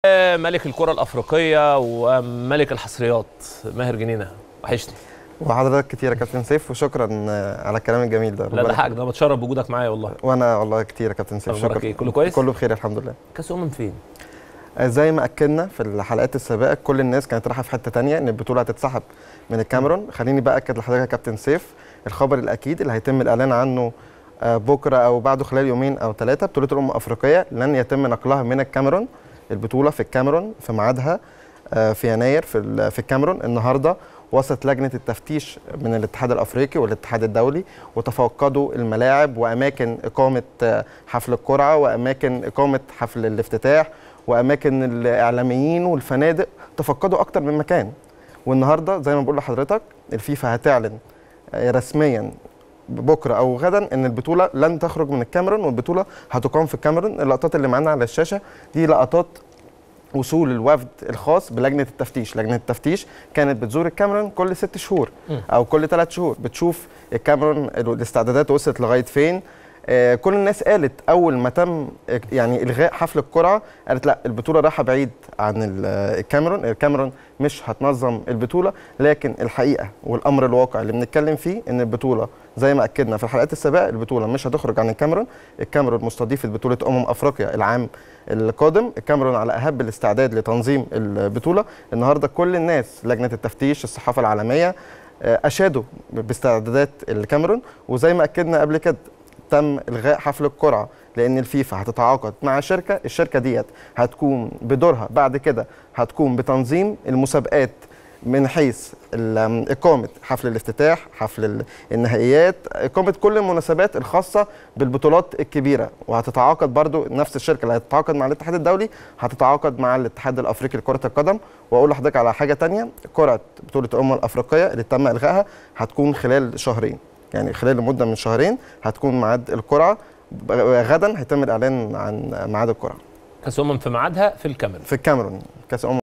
ملك الكرة الأفريقية وملك الحصريات ماهر جنينة وحشني وحضرتك كتير يا كابتن سيف وشكرا على الكلام الجميل ده لا ربنا ده حقك ده بتشرف بوجودك معايا والله وانا والله كتير يا كابتن سيف أخبارك شكرا إيه؟ كله كويس؟ كله بخير الحمد لله كأس أمم فين؟ آه، زي ما اكدنا في الحلقات السابقه كل الناس كانت رايحه في حته تانية ان البطوله هتتسحب من الكاميرون خليني بقى اكد لحضرتك يا كابتن سيف الخبر الاكيد اللي هيتم الاعلان عنه آه، بكره او بعده خلال يومين او ثلاثه بطوله الامم الافريقيه لن يتم نقلها من الكاميرون البطوله في الكاميرون في ميعادها آه، في يناير في ال- في الكاميرون النهارده وصلت لجنه التفتيش من الاتحاد الافريقي والاتحاد الدولي وتفقدوا الملاعب واماكن اقامه آه، حفل القرعه واماكن اقامه حفل الافتتاح واماكن الاعلاميين والفنادق تفقدوا اكتر من مكان والنهارده زي ما بقول لحضرتك الفيفا هتعلن آه، رسميا بكره او غدا ان البطوله لن تخرج من الكاميرون والبطوله هتقام في الكاميرون اللقطات اللي معانا على الشاشه دي لقطات وصول الوفد الخاص بلجنه التفتيش، لجنه التفتيش كانت بتزور الكاميرون كل ست شهور مم. او كل ثلاث شهور بتشوف الكاميرون الاستعدادات وصلت لغايه فين آه، كل الناس قالت اول ما تم آه، يعني الغاء حفل القرعه قالت لا البطوله رايحه بعيد عن ال- آه، الكاميرون الكاميرون مش هتنظم البطوله لكن الحقيقه والامر الواقع اللي بنتكلم فيه ان البطوله زي ما اكدنا في الحلقات السابقه البطوله مش هتخرج عن الكاميرون الكاميرون مستضيفه بطوله امم افريقيا العام القادم الكاميرون على اهب الاستعداد لتنظيم البطوله النهارده كل الناس لجنه التفتيش الصحافه العالميه آه، اشادوا باستعدادات الكاميرون وزي ما اكدنا قبل كده تم الغاء حفل القرعه لان الفيفا هتتعاقد مع شركه الشركه ديت هتكون بدورها بعد كده هتكون بتنظيم المسابقات من حيث ال- إقامة حفل الافتتاح حفل ال- النهائيات إقامة كل المناسبات الخاصة بالبطولات الكبيرة وهتتعاقد برضو نفس الشركة اللي هتتعاقد مع الاتحاد الدولي هتتعاقد مع الاتحاد الأفريقي لكرة القدم وأقول لحضرتك على حاجة تانية قرعة بطولة الأمم الأفريقية اللي تم إلغائها هتكون خلال شهرين يعني خلال مدة من شهرين هتكون ميعاد القرعة غدا هيتم الإعلان عن ميعاد القرعة كأس أمم في ميعادها في الكاميرون في الكاميرون كأس أمم